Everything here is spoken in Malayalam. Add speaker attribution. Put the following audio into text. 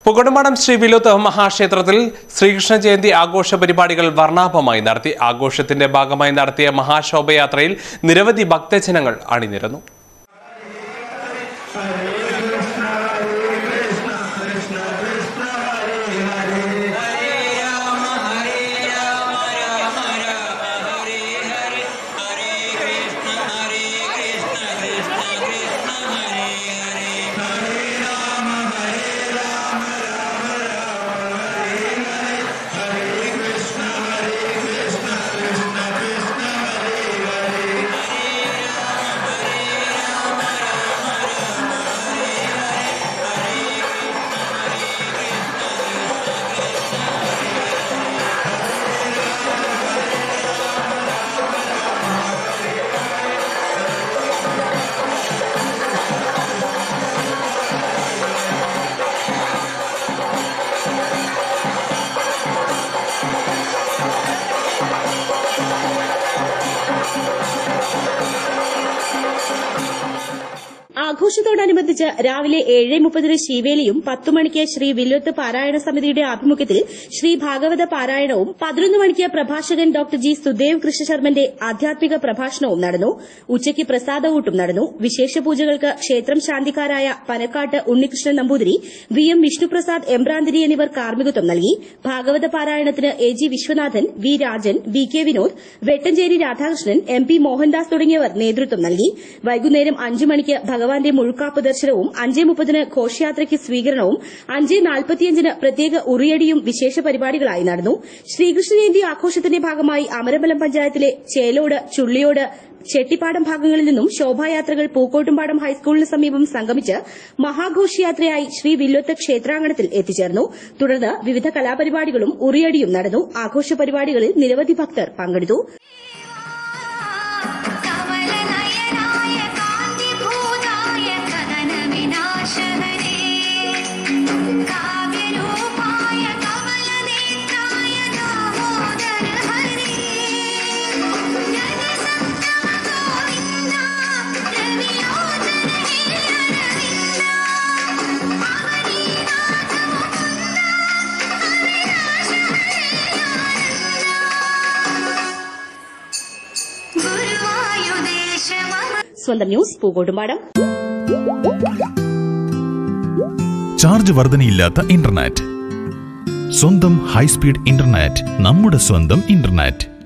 Speaker 1: പുകടുമടം ശ്രീ വിലുത്ത് മഹാക്ഷേത്രത്തിൽ ശ്രീകൃഷ്ണ ജയന്തി ആഘോഷ പരിപാടികൾ വർണ്ണാഭമായി നടത്തി ആഘോഷത്തിന്റെ ഭാഗമായി നടത്തിയ മഹാശോഭയാത്രയിൽ നിരവധി ഭക്തജനങ്ങൾ അണിനിരന്നു
Speaker 2: ആഘോഷത്തോടനുബന്ധിച്ച് രാവിലെ ഏഴ് മുപ്പതിന് ശീവേലിയും പത്തു മണിക്ക് ശ്രീ വില്ലുത്ത് പാരായണ സമിതിയുടെ ആഭിമുഖ്യത്തിൽ ശ്രീ ഭാഗവത പാരായണവും പതിനൊന്ന് മണിക്ക് പ്രഭാഷകൻ ഡോക്ടർ ജി സുദേവ് കൃഷ്ണശർമ്മന്റെ ആധ്യാത്മിക പ്രഭാഷണവും നടന്നു ഉച്ചയ്ക്ക് പ്രസാദകൂട്ടും നടന്നു വിശേഷ പൂജകൾക്ക് ക്ഷേത്രം ശാന്തിക്കാരായ പനക്കാട്ട് ഉണ്ണികൃഷ്ണൻ നമ്പൂതിരി വി എം വിഷ്ണുപ്രസാദ് എംബ്രാന്തിരി എന്നിവർ കാർമ്മികത്വം നൽകി ഭാഗവത പാരായണത്തിന് A G Viswanathan V Rajan V K Vinod Vettanchery Radhakrishnan M P Mohandas തുടങ്ങിയവർ നേതൃത്വം നൽകി വൈകുന്നേരം അഞ്ചു മണിക്ക് ഭഗവാന്റെ മുഴുക്കാപ്പ് ദർശനവും അഞ്ചേ മുപ്പതിന് ഘോഷയാത്രയ്ക്ക് സ്വീകരണവും അഞ്ചേ നാൽപ്പത്തിയഞ്ചിന് പ്രത്യേക ഉറിയടിയും വിശേഷ പരിപാടികളായി നടന്നു ശ്രീകൃഷ്ണ ജയന്തി ആഘോഷത്തിന്റെ ഭാഗമായി അമരമ്പലം പഞ്ചായത്തിലെ ചേലോട് ചുള്ളിയോട് ചെട്ടിപ്പാടം ഭാഗങ്ങളിൽ നിന്നും ശോഭായാത്രകൾ പൂക്കോട്ടുംപാടം ഹൈസ്കൂളിന് സമീപം സംഗമിച്ച് മഹാഘോഷയാത്രയായി ശ്രീ വില്ലോത്ത് ക്ഷേത്രാങ്കണത്തിൽ എത്തിച്ചേർന്നു തുടർന്ന് വിവിധ കലാപരിപാടികളും ഉറിയടിയും നടന്നു ആഘോഷ പരിപാടികളിൽ നിരവധി ഭക്തർ പങ്കെടുത്തു
Speaker 3: കമലനയനായ കാന്തിഭൂതായ കഥനവിനാശകരേ കാവ്യരൂപായ കമലനേത്രായ ദാമോദര ഹരേ ജനസത്തമ ഗോവിന്ദ രവിലോചന ഹേ അരവിന്ദ അവനീനാഥ മുകുന്ദ അവിനാശ ഹരേ ആനന്ദ ഗുരുവായുദേശമമ
Speaker 2: സ്വന്തം ന്യൂസ് പൂക്കോട്ടുംപാടം
Speaker 4: ചാർജ് വർധനയില്ലാത്ത ഇന്റർനെറ്റ് സ്വന്തം ഹൈസ്പീഡ് ഇന്റർനെറ്റ് നമ്മുടെ സ്വന്തം ഇന്റർനെറ്റ്